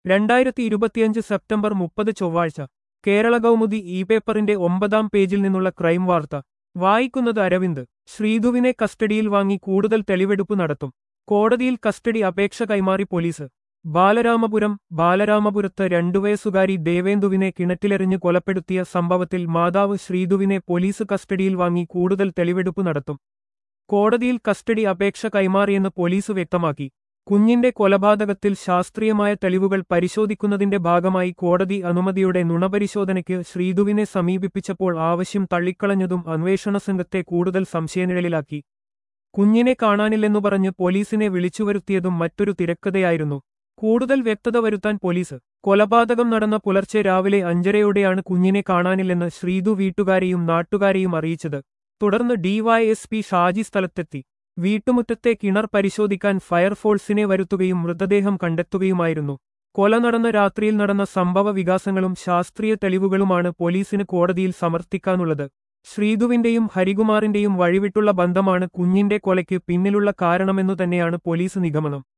രണ്ടായിരത്തി ഇരുപത്തിയഞ്ച് സെപ്റ്റംബർ മുപ്പത് ചൊവ്വാഴ്ച കേരള കൗമുദി ഇ പേപ്പറിന്റെ ഒമ്പതാം പേജിൽ നിന്നുള്ള ക്രൈം വാർത്ത വായിക്കുന്നത് അരവിന്ദ് ശ്രീധുവിനെ കസ്റ്റഡിയിൽ വാങ്ങി കൂടുതൽ തെളിവെടുപ്പ് നടത്തും കോടതിയിൽ കസ്റ്റഡി അപേക്ഷ കൈമാറി പോലീസ് ബാലരാമപുരം ബാലരാമപുരത്ത് രണ്ടുവയസ്സുകാരി ദേവേന്ദുവിനെ കിണറ്റിലെറിഞ്ഞ് കൊലപ്പെടുത്തിയ സംഭവത്തിൽ മാതാവ് ശ്രീധുവിനെ പോലീസ് കസ്റ്റഡിയിൽ വാങ്ങി കൂടുതൽ തെളിവെടുപ്പ് നടത്തും കോടതിയിൽ കസ്റ്റഡി അപേക്ഷ കൈമാറിയെന്ന് പോലീസ് വ്യക്തമാക്കി കുഞ്ഞിന്റെ കൊലപാതകത്തിൽ ശാസ്ത്രീയമായ തെളിവുകൾ പരിശോധിക്കുന്നതിന്റെ ഭാഗമായി കോടതി അനുമതിയുടെ നുണപരിശോധനയ്ക്ക് ശ്രീധുവിനെ സമീപിപ്പിച്ചപ്പോൾ ആവശ്യം തള്ളിക്കളഞ്ഞതും അന്വേഷണ സംഘത്തെ കൂടുതൽ സംശയനിഴലിലാക്കി കുഞ്ഞിനെ കാണാനില്ലെന്നു പറഞ്ഞ് പോലീസിനെ വിളിച്ചുവരുത്തിയതും മറ്റൊരു തിരക്കഥയായിരുന്നു കൂടുതൽ വ്യക്തത വരുത്താൻ പോലീസ് കൊലപാതകം നടന്ന പുലർച്ചെ രാവിലെ അഞ്ചരയോടെയാണ് കുഞ്ഞിനെ കാണാനില്ലെന്ന് ശ്രീധു വീട്ടുകാരെയും നാട്ടുകാരെയും അറിയിച്ചത് തുടർന്ന് ഡിവൈഎസ്പി ഷാജി സ്ഥലത്തെത്തി വീട്ടുമുറ്റത്തെ കിണർ പരിശോധിക്കാൻ ഫയർഫോഴ്സിനെ വരുത്തുകയും മൃതദേഹം കണ്ടെത്തുകയുമായിരുന്നു കൊല നടന്ന രാത്രിയിൽ നടന്ന സംഭവ വികാസങ്ങളും ശാസ്ത്രീയ തെളിവുകളുമാണ് പോലീസിന് കോടതിയിൽ സമർത്ഥിക്കാനുള്ളത് ശ്രീധുവിന്റെയും ഹരികുമാറിന്റെയും വഴിവിട്ടുള്ള ബന്ധമാണ് കുഞ്ഞിന്റെ കൊലയ്ക്ക് പിന്നിലുള്ള കാരണമെന്നു തന്നെയാണ് പോലീസ് നിഗമനം